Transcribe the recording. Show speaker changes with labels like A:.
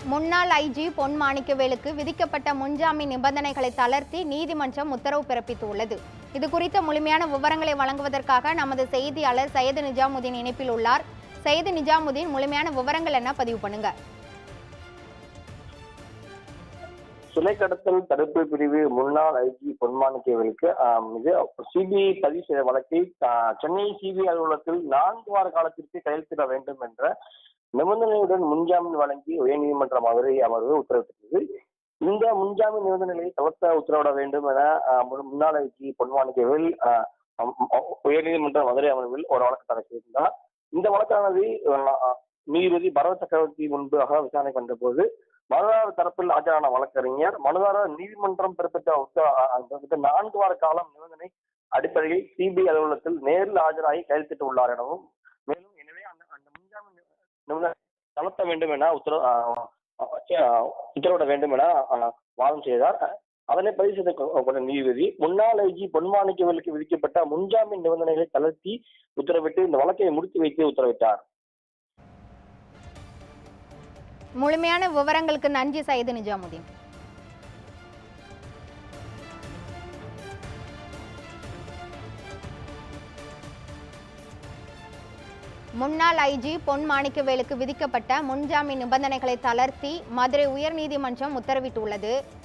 A: முன்னாள் ஐஜி பொன் மாணிக்கவேலுக்கு விதிக்கப்பட்ட முன்ஜாமீன் நிபந்தனைகளை தளர்த்தி நீதிமன்றம் உத்தரவு பிறப்பித்துள்ளது இது குறித்த முழுமையான விவரங்களை வழங்குவதற்காக நமது செய்தியாளர் சையது நிஜாமுதீன் இணைப்பில் உள்ளார் சையது நிஜாமுதீன் முழுமையான விவரங்கள் என்ன பதிவு பண்ணுங்க
B: சிலை கடத்தல் தடுப்பு பிரிவு முன்னாள் ஐஜி பொன்மாணிக்கவேலுக்கு ஆஹ், மிக சிபிஐ பதிவு செய்த வழக்கை ஆஹ், சென்னை சிபிஐ அலுவலகத்தில் நான்கு வார காலத்திற்கு கையெழுத்திட வேண்டும் என்ற நிபந்தனையுடன் முன்ஜாமீன் வழங்கி உயர்நீதிமன்ற மதுரை அமர்வு உத்தரவிட்டது இந்த முன்ஜாமீன் நிபந்தனைகளை தளர்த்த உத்தரவிட வேண்டும் என ஆஹ், முன்- முன்னாள் ஐஜி பொன்மாணிக்கவேல் ஆஹ், அம்- அ- உயர்நீதிமன்ற மதுரை அமர்வில் ஒரு வழக்கு தாக்கல் செய்திருந்தார் இந்த வழக்கானது ஆஹ், நீதிபதி பரவ சக்கரவர்த்தி முன்பாக விசாரணை கண்ட போது மனுதாரர் தரப்பில் ஆஜரான வழக்கறிஞர் மனுதாரர் நீதிமன்றம் பிறப்பித்த உத்த- அஹ் பிறப்பித்த நான்கு வார காலம் நிபந்தனை அடிப்படையில் சிபிஐ அலுவலகத்தில் நேரில் ஆஜராகி கையெழுத்திட்டு உள்ளார் எனவும் மேலும் எனவே அந்த அந்த முன்ஜாமீன் நிபந்தனை தளர்த்த வேண்டும் என உத்தரவு அஹ், அஹ், உத்தரவிட வேண்டும் என அஹ், வாதம் செய்தார் அதனை பதிவு செய்த கொ- கொண்ட நீதிபதி முன்னாள் ஐஜி பொன்மாணிக்கவேலுக்கு விதிக்கப்பட்ட முன்ஜாமீன் நிபந்தனைகளை தளர்த்தி உத்தரவிட்டு இந்த வழக்கை முடித்து வைத்து உத்தரவிட்டார்
A: முழுமையான விவரங்களுக்கு நன்றி சையது நிஜாமுதீன் முன்னாள் ஐஜி பொன் மாணிக்கவேலுக்கு விதிக்கப்பட்ட முன்ஜாமீன் நிபந்தனைகளை தளர்த்தி மதுரை உயர்நீதிமன்றம் உத்தரவிட்டுள்ளது